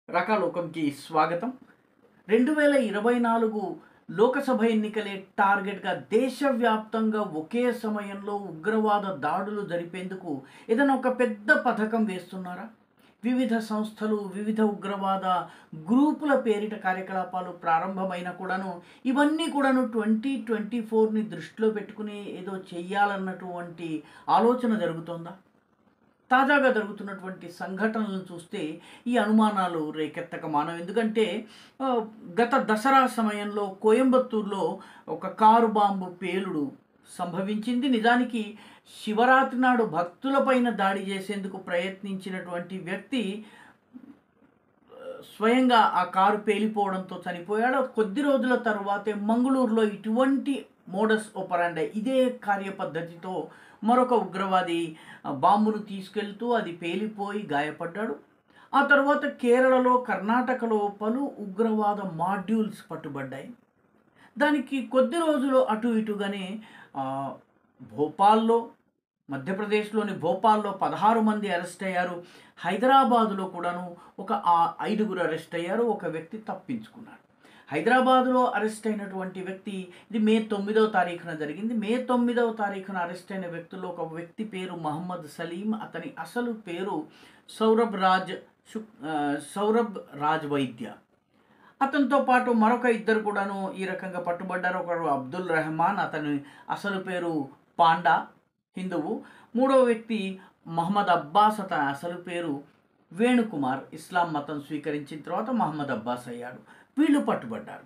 రకాలోకంకి స్వాగతం రెండు వేల ఇరవై నాలుగు లోకసభ ఎన్నికలే టార్గెట్గా దేశవ్యాప్తంగా ఒకే సమయంలో ఉగ్రవాద దాడులు జరిపేందుకు ఏదైనా ఒక పెద్ద పథకం వేస్తున్నారా వివిధ సంస్థలు వివిధ ఉగ్రవాద గ్రూపుల పేరిట కార్యకలాపాలు ప్రారంభమైన కూడాను ఇవన్నీ కూడాను ట్వంటీ ట్వంటీ ఫోర్ని దృష్టిలో పెట్టుకుని ఏదో చెయ్యాలన్నటువంటి ఆలోచన జరుగుతోందా తాజాగా జరుగుతున్నటువంటి సంఘటనలను చూస్తే ఈ అనుమానాలు రేకెత్తక మానవు ఎందుకంటే ఆ, గత దసరా సమయంలో కోయంబత్తూరులో ఒక కారు బాంబు పేలుడు సంభవించింది నిజానికి శివరాత్రి నాడు భక్తులపైన దాడి చేసేందుకు ప్రయత్నించినటువంటి వ్యక్తి స్వయంగా ఆ కారు పేలిపోవడంతో చనిపోయాడు కొద్ది రోజుల తర్వాతే మంగళూరులో ఇటువంటి మోడస్ ఒపరాండే ఇదే కార్యపద్ధతితో మరొక ఉగ్రవాది ఆ, బాంబును తీసుకెళ్తూ అది పేలిపోయి గాయపడ్డాడు ఆ తర్వాత కేరళలో కర్ణాటకలో పలు ఉగ్రవాద మాడ్యూల్స్ పట్టుబడ్డాయి దానికి కొద్ది రోజులు అటు ఇటుగానే ఆ, భోపాల్లో మధ్యప్రదేశ్లోని భోపాల్లో పదహారు మంది అరెస్ట్ అయ్యారు హైదరాబాదులో కూడాను ఒక ఆ- ఐదుగురు అరెస్ట్ అయ్యారు ఒక వ్యక్తి తప్పించుకున్నాడు హైదరాబాదులో అరెస్ట్ అయినటువంటి వ్యక్తి ఇది మే తొమ్మిదవ తారీఖున జరిగింది మే తొమ్మిదవ తారీఖున అరెస్ట్ అయిన వ్యక్తుల్లో ఒక వ్యక్తి పేరు మహమ్మద్ సలీం అతని అసలు పేరు సౌరభ్ రాజ్ శుక్ ఆ, సౌరభ్ రాజ్ వైద్య అతనితో పాటు మరొక ఇద్దరు కూడాను ఈ రకంగా పట్టుబడ్డారు ఒకరు అబ్దుల్ రెహమాన్ అతని అసలు పేరు పాండా హిందువు మూడవ వ్యక్తి మహమ్మద్ అబ్బాస్ అతని అసలు పేరు వేణుకుమార్ ఇస్లాం మతం స్వీకరించిన తర్వాత మహమ్మద్ అబ్బాస్ అయ్యాడు వీళ్ళు పట్టుబడ్డారు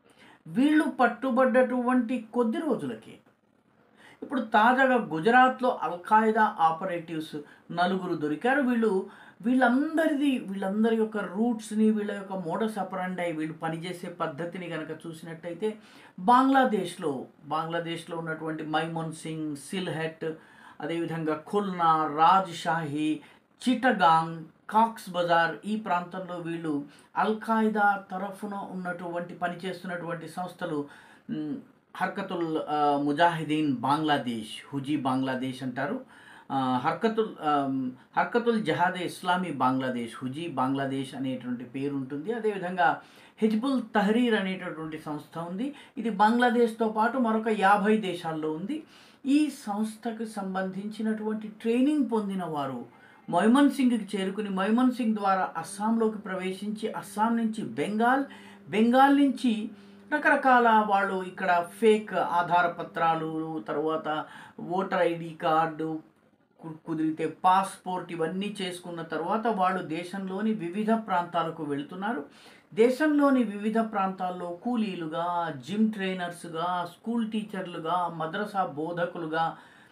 వీళ్ళు పట్టుబడ్డటువంటి కొద్ది రోజులకే ఇప్పుడు తాజాగా గుజరాత్లో అల్ఖాయిదా ఆపరేటివ్స్ నలుగురు దొరికారు వీళ్ళు వీళ్ళందరిది వీళ్ళందరి యొక్క రూట్స్ని వీళ్ళ యొక్క మోడస్ అపరండై వీళ్ళు పనిచేసే పద్ధతిని కనుక చూసినట్టయితే బంగ్లాదేశ్లో బంగ్లాదేశ్లో ఉన్నటువంటి మైమోన్ సింగ్ సిల్హెట్ అదేవిధంగా ఖుల్నా రాజ్షాహి చిటగాంగ్ కాక్స్ బజార్ ఈ ప్రాంతంలో వీళ్ళు అల్ఖాయిదా తరఫున ఉన్నటువంటి పనిచేస్తున్నటువంటి సంస్థలు మ్, హర్కతుల్ ఆ, ముజాహిదీన్ బంగ్లాదేశ్ హుజీ బంగ్లాదేశ్ అంటారు ఆ, హర్కతుల్ ఆమ్, హర్కతుల్ జహాదే ఇస్లామీ బంగ్లాదేశ్ హుజీ బంగ్లాదేశ్ అనేటువంటి పేరు ఉంటుంది అదేవిధంగా హిజ్బుల్ తహరీర్ అనేటటువంటి సంస్థ ఉంది ఇది బంగ్లాదేశ్తో పాటు మరొక యాభై దేశాల్లో ఉంది ఈ సంస్థకు సంబంధించినటువంటి ట్రైనింగ్ పొందిన వారు మొహమ్మద్ సింగ్కి చేరుకుని మొహమ్మద్ సింగ్ ద్వారా అస్సాంలోకి ప్రవేశించి అస్సాం నుంచి బెంగాల్ బెంగాల్ నుంచి రకరకాల వాళ్ళు ఇక్కడ ఫేక్ ఆధార పత్రాలు తర్వాత ఓటర్ ఐడి కార్డు కు- కుదిరితే పాస్పోర్ట్ ఇవన్నీ చేసుకున్న తర్వాత వాళ్ళు దేశంలోని వివిధ ప్రాంతాలకు వెళ్తున్నారు దేశంలోని వివిధ ప్రాంతాల్లో కూలీలుగా జిమ్ ట్రైనర్స్గా స్కూల్ టీచర్లుగా మద్రసా బోధకులుగా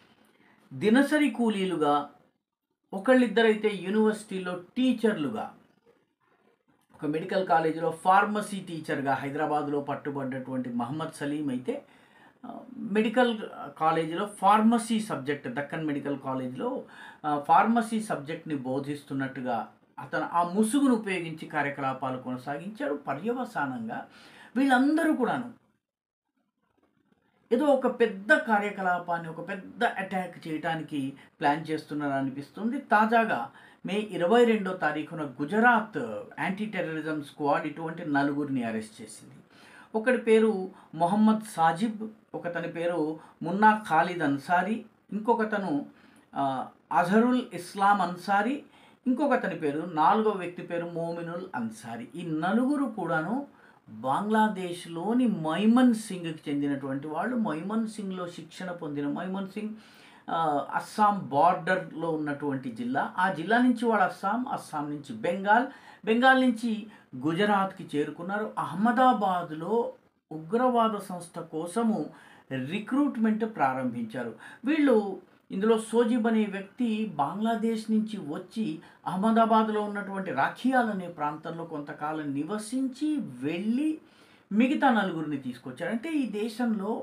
దినసరి కూలీలుగా ఒకళ్ళిద్దరైతే యూనివర్సిటీలో టీచర్లుగా ఒక మెడికల్ కాలేజీలో ఫార్మసీ టీచర్గా హైదరాబాద్లో పట్టుబడ్డటువంటి మహమ్మద్ సలీం అయితే ఆ, మెడికల్ కాలేజీలో ఫార్మసీ సబ్జెక్ట్ దక్కన్ మెడికల్ కాలేజీలో ఆ, ఫార్మసీ సబ్జెక్ట్ని బోధిస్తున్నట్టుగా అతను ఆ ముసుగును ఉపయోగించి కార్యకలాపాలు కొనసాగించాడు పర్యవసానంగా వీళ్ళందరూ కూడాను ఏదో ఒక పెద్ద కార్యకలాపాన్ని ఒక పెద్ద అటాక్ చేయడానికి ప్లాన్ చేస్తున్నారు అనిపిస్తుంది తాజాగా మే ఇరవై రెండో తారీఖున గుజరాత్ యాంటీ టెర్రరిజం స్క్వాడ్ ఇటువంటి నలుగురిని అరెస్ట్ చేసింది ఒకటి పేరు మొహమ్మద్ సాజిబ్ ఒకతని పేరు మున్నా ఖాలిద్ అన్సారీ ఇంకొకతను ఆ, అజరుల్ ఇస్లాం అన్సారీ ఇంకొకతని పేరు నాలుగో వ్యక్తి పేరు మోమినుల్ అన్సారీ ఈ నలుగురు కూడాను బంగ్లాదేశ్లోని మైమన్ సింగ్కి చెందినటువంటి వాళ్ళు మైమన్ సింగ్లో శిక్షణ పొందిన మైమన్ సింగ్ ఆ, అస్సాం బార్డర్లో ఉన్నటువంటి జిల్లా ఆ జిల్లా నుంచి వాళ్ళు అస్సాం అస్సాం నుంచి బెంగాల్ బెంగాల్ నుంచి గుజరాత్కి చేరుకున్నారు అహ్మదాబాద్లో ఉగ్రవాద సంస్థ కోసము రిక్రూట్మెంట్ ప్రారంభించారు వీళ్ళు ఇందులో సోజిబ్ అనే వ్యక్తి బంగ్లాదేశ్ నుంచి వచ్చి అహ్మదాబాద్లో ఉన్నటువంటి రాఖియాల్ అనే ప్రాంతంలో కొంతకాలం నివసించి వెళ్ళి మిగతా నలుగురిని తీసుకొచ్చారు అంటే ఈ దేశంలో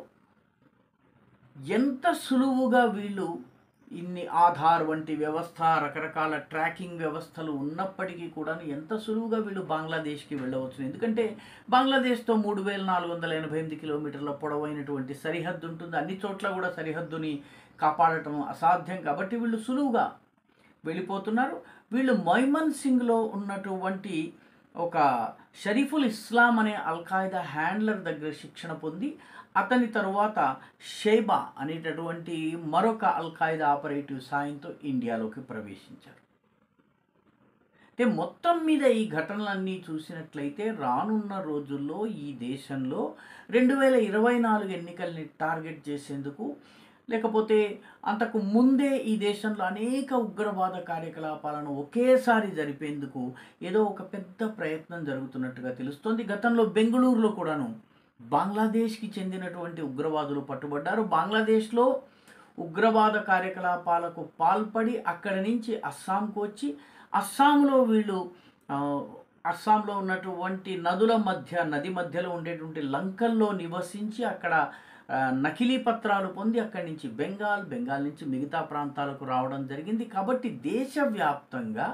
ఎంత సులువుగా వీళ్ళు ఇన్ని ఆధార్ వంటి వ్యవస్థ రకరకాల ట్రాకింగ్ వ్యవస్థలు ఉన్నప్పటికీ కూడా ఎంత సులువుగా వీళ్ళు బంగ్లాదేశ్కి వెళ్ళవచ్చు ఎందుకంటే బంగ్లాదేశ్తో మూడు వేల నాలుగు వందల ఎనభై ఎనిమిది కిలోమీటర్ల పొడవైనటువంటి సరిహద్దు ఉంటుంది అన్ని చోట్ల కూడా సరిహద్దుని కాపాడటం అసాధ్యం కాబట్టి వీళ్ళు సులువుగా వెళ్ళిపోతున్నారు వీళ్ళు మైమన్ సింగ్లో ఉన్నటువంటి ఒక షరీఫుల్ ఇస్లాం అనే అల్ఖాయిదా హ్యాండ్లర్ దగ్గర శిక్షణ పొంది అతని తరువాత షేబా అనేటటువంటి మరొక అల్ఖాయిదా ఆపరేటివ్ సాయంతో ఇండియాలోకి ప్రవేశించారు అంటే మొత్తం మీద ఈ ఘటనలన్నీ చూసినట్లయితే రానున్న రోజుల్లో ఈ దేశంలో రెండు వేల ఇరవై నాలుగు ఎన్నికల్ని టార్గెట్ చేసేందుకు లేకపోతే అంతకు ముందే ఈ దేశంలో అనేక ఉగ్రవాద కార్యకలాపాలను ఒకేసారి జరిపేందుకు ఏదో ఒక పెద్ద ప్రయత్నం జరుగుతున్నట్టుగా తెలుస్తోంది గతంలో బెంగళూరులో కూడాను బంగ్లాదేశ్కి చెందినటువంటి ఉగ్రవాదులు పట్టుబడ్డారు బంగ్లాదేశ్లో ఉగ్రవాద కార్యకలాపాలకు పాల్పడి అక్కడి నుంచి అస్సాంకు వచ్చి అస్సాంలో వీళ్ళు ఆ, అస్సాంలో ఉన్నటువంటి నదుల మధ్య నది మధ్యలో ఉండేటువంటి లంకల్లో నివసించి అక్కడ ఆ, నకిలీ పత్రాలు పొంది అక్కడి నుంచి బెంగాల్ బెంగాల్ నుంచి మిగతా ప్రాంతాలకు రావడం జరిగింది కాబట్టి దేశవ్యాప్తంగా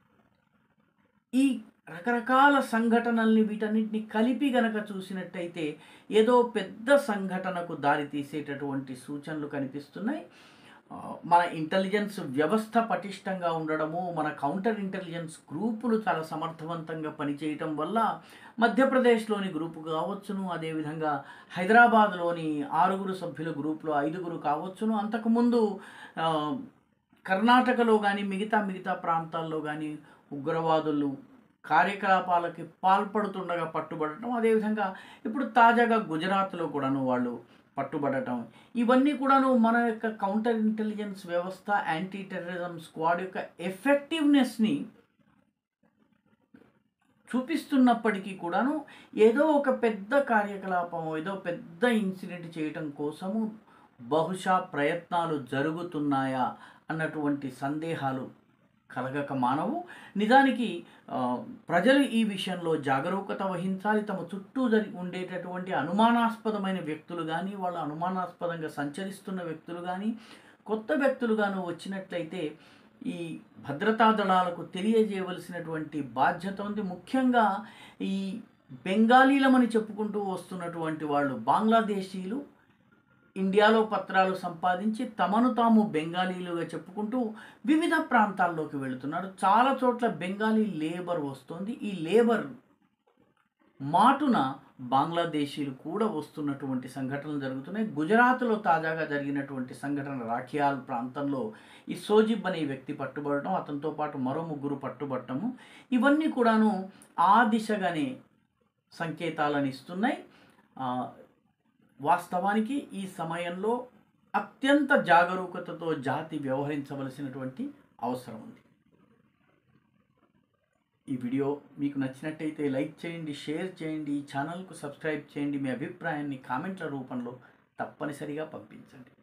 ఈ రకరకాల సంఘటనల్ని వీటన్నిటిని కలిపి గనక చూసినట్టయితే ఏదో పెద్ద సంఘటనకు దారి తీసేటటువంటి సూచనలు కనిపిస్తున్నాయి ఆ, మన ఇంటెలిజెన్స్ వ్యవస్థ పటిష్టంగా ఉండడము మన కౌంటర్ ఇంటెలిజెన్స్ గ్రూపులు చాలా సమర్థవంతంగా పనిచేయటం వల్ల మధ్యప్రదేశ్లోని గ్రూపు కావచ్చును అదేవిధంగా హైదరాబాద్లోని ఆరుగురు సభ్యుల గ్రూపులో ఐదుగురు కావచ్చును అంతకుముందు ఆ, కర్ణాటకలో కానీ మిగతా మిగతా ప్రాంతాల్లో కానీ ఉగ్రవాదులు కార్యకలాపాలకి పాల్పడుతుండగా పట్టుబడటం అదేవిధంగా ఇప్పుడు తాజాగా గుజరాత్లో కూడాను వాళ్ళు పట్టుబడటం ఇవన్నీ కూడాను మన యొక్క కౌంటర్ ఇంటెలిజెన్స్ వ్యవస్థ యాంటీ టెర్రరిజం స్క్వాడ్ యొక్క ఎఫెక్టివ్నెస్ని చూపిస్తున్నప్పటికీ కూడాను ఏదో ఒక పెద్ద కార్యకలాపం ఏదో పెద్ద ఇన్సిడెంట్ చేయటం కోసము బహుశా ప్రయత్నాలు జరుగుతున్నాయా అన్నటువంటి సందేహాలు కలగక మానవు నిజానికి ఆ, ప్రజలు ఈ విషయంలో జాగరూకత వహించాలి తమ చుట్టూ జరి ఉండేటటువంటి అనుమానాస్పదమైన వ్యక్తులు కానీ వాళ్ళ అనుమానాస్పదంగా సంచరిస్తున్న వ్యక్తులు కానీ కొత్త వ్యక్తులు గాను వచ్చినట్లయితే ఈ భద్రతా దళాలకు తెలియజేయవలసినటువంటి బాధ్యత ఉంది ముఖ్యంగా ఈ బెంగాలీలమని చెప్పుకుంటూ వస్తున్నటువంటి వాళ్ళు బంగ్లాదేశీలు ఇండియాలో పత్రాలు సంపాదించి తమను తాము బెంగాలీలుగా చెప్పుకుంటూ వివిధ ప్రాంతాల్లోకి వెళుతున్నారు చాలా చోట్ల బెంగాలీ లేబర్ వస్తుంది ఈ లేబర్ మాటున బంగ్లాదేశీలు కూడా వస్తున్నటువంటి సంఘటనలు జరుగుతున్నాయి గుజరాత్లో తాజాగా జరిగినటువంటి సంఘటన రాఖియాల్ ప్రాంతంలో ఈ సోజిబ్ అనే వ్యక్తి పట్టుబడటం అతనితో పాటు మరో ముగ్గురు పట్టుబట్టము ఇవన్నీ కూడాను ఆ దిశగానే సంకేతాలను ఇస్తున్నాయి ఆ, వాస్తవానికి ఈ సమయంలో అత్యంత జాగరూకతతో జాతి వ్యవహరించవలసినటువంటి అవసరం ఉంది ఈ వీడియో మీకు నచ్చినట్టయితే లైక్ చేయండి షేర్ చేయండి ఈ ఛానల్కు సబ్స్క్రైబ్ చేయండి మీ అభిప్రాయాన్ని కామెంట్ల రూపంలో తప్పనిసరిగా పంపించండి